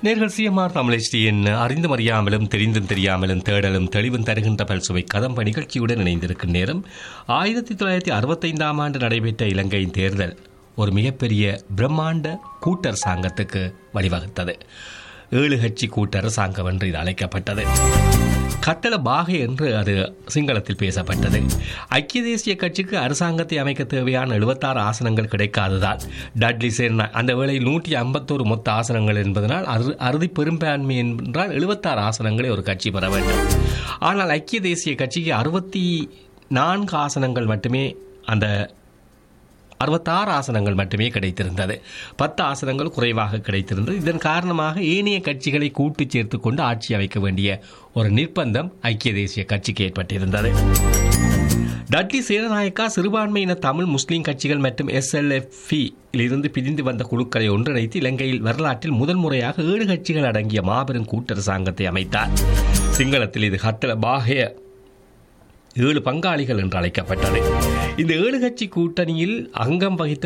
நேர்கள் சிஎம்ஆர் தமிழ் அறிந்தும் அறியாமலும் தெரிந்தும் தெரியாமலும் தேடலும் தெளிவும் தருகின்ற பல்சுவை கதம்ப நிகழ்ச்சியுடன் இணைந்திருக்கும் நேரம் ஆயிரத்தி தொள்ளாயிரத்தி அறுபத்தைந்தாம் ஆண்டு நடைபெற்ற இலங்கையின் தேர்தல் ஒரு மிகப்பெரிய பிரம்மாண்ட கூட்டரசாங்கத்துக்கு வழிவகுத்தது ஏழு கட்சி கூட்டரசாங்கம் என்று இது அழைக்கப்பட்டது கட்டள பாகை என்று அது சிங்களத்தில் பேசப்பட்டது ஐக்கிய தேசிய கட்சிக்கு அரசாங்கத்தை அமைக்க தேவையான எழுபத்தாறு ஆசனங்கள் கிடைக்காததால் டட்லி சேர்னா அந்த வேளையில் நூற்றி ஐம்பத்தோரு மொத்த ஆசனங்கள் என்பதனால் அறு அறுதி பெரும்பான்மை என்றால் எழுபத்தாறு ஆசனங்களை ஒரு கட்சி பெற வேண்டும் ஆனால் ஐக்கிய தேசிய கட்சிக்கு அறுபத்தி நான்கு ஆசனங்கள் மட்டுமே அந்த அறுபத்தாறு ஆசனங்கள் மட்டுமே கிடைத்திருந்தது பத்து ஆசனங்கள் குறைவாக கிடைத்திருந்தது இதன் காரணமாக ஏனைய கட்சிகளை கூட்டு சேர்த்து கொண்டு ஆட்சி அமைக்க வேண்டிய ஒரு நிர்பந்தம் ஐக்கிய தேசிய கட்சிக்கு ஏற்பட்டிருந்தது டட்லி சேனநாயக்கா சிறுபான்மையின தமிழ் முஸ்லீம் கட்சிகள் மற்றும் எஸ்எல்எஃப்இ இருந்து பிரிந்து வந்த குழுக்களை ஒன்றிணைத்து இலங்கையில் வரலாற்றில் முதல் முறையாக ஏழு கட்சிகள் அடங்கிய மாபெரும் கூட்டரசாங்கத்தை அமைத்தார் சிங்களத்தில் இது ஹத்தல பாகய ஏழு பங்காளிகள் என்று அழைக்கப்பட்டது இந்த ஏழு கட்சி கூட்டணியில் அங்கம் வகித்த